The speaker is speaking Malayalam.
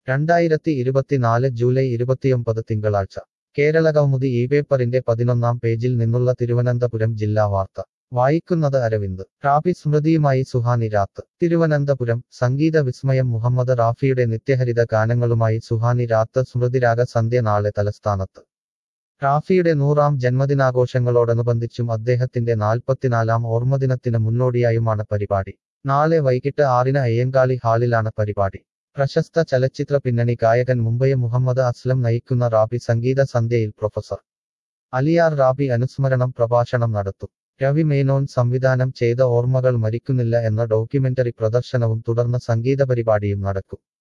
രണ്ടായിരത്തി ഇരുപത്തിനാല് ജൂലൈ ഇരുപത്തിയൊമ്പത് തിങ്കളാഴ്ച കേരളകൗമുദി ഈ പേപ്പറിന്റെ പതിനൊന്നാം പേജിൽ നിന്നുള്ള തിരുവനന്തപുരം ജില്ലാ വാർത്ത വായിക്കുന്നത് അരവിന്ദ് റാഫി സ്മൃതിയുമായി സുഹാനി രാത്ത് തിരുവനന്തപുരം സംഗീത വിസ്മയം മുഹമ്മദ് റാഫിയുടെ നിത്യഹരിത ഗാനങ്ങളുമായി സുഹാനി രാത്ത് സ്മൃതിരാഗ സന്ധ്യ നാളെ തലസ്ഥാനത്ത് റാഫിയുടെ നൂറാം ജന്മദിനാഘോഷങ്ങളോടനുബന്ധിച്ചും അദ്ദേഹത്തിന്റെ നാൽപ്പത്തിനാലാം ഓർമ്മദിനത്തിന് മുന്നോടിയായുമാണ് പരിപാടി നാളെ വൈകിട്ട് ആറിന് അയ്യങ്കാളി ഹാളിലാണ് പരിപാടി പ്രശസ്ത ചലച്ചിത്ര പിന്നണി ഗായകൻ മുംബൈ മുഹമ്മദ് അസ്ലം നയിക്കുന്ന റാബി സംഗീത സന്ധ്യയിൽ പ്രൊഫസർ അലിയാർ റാബി അനുസ്മരണം പ്രഭാഷണം നടത്തും രവി മേനോൻ സംവിധാനം ചെയ്ത ഓർമ്മകൾ മരിക്കുന്നില്ല എന്ന ഡോക്യുമെന്ററി പ്രദർശനവും തുടർന്ന് സംഗീത പരിപാടിയും നടക്കും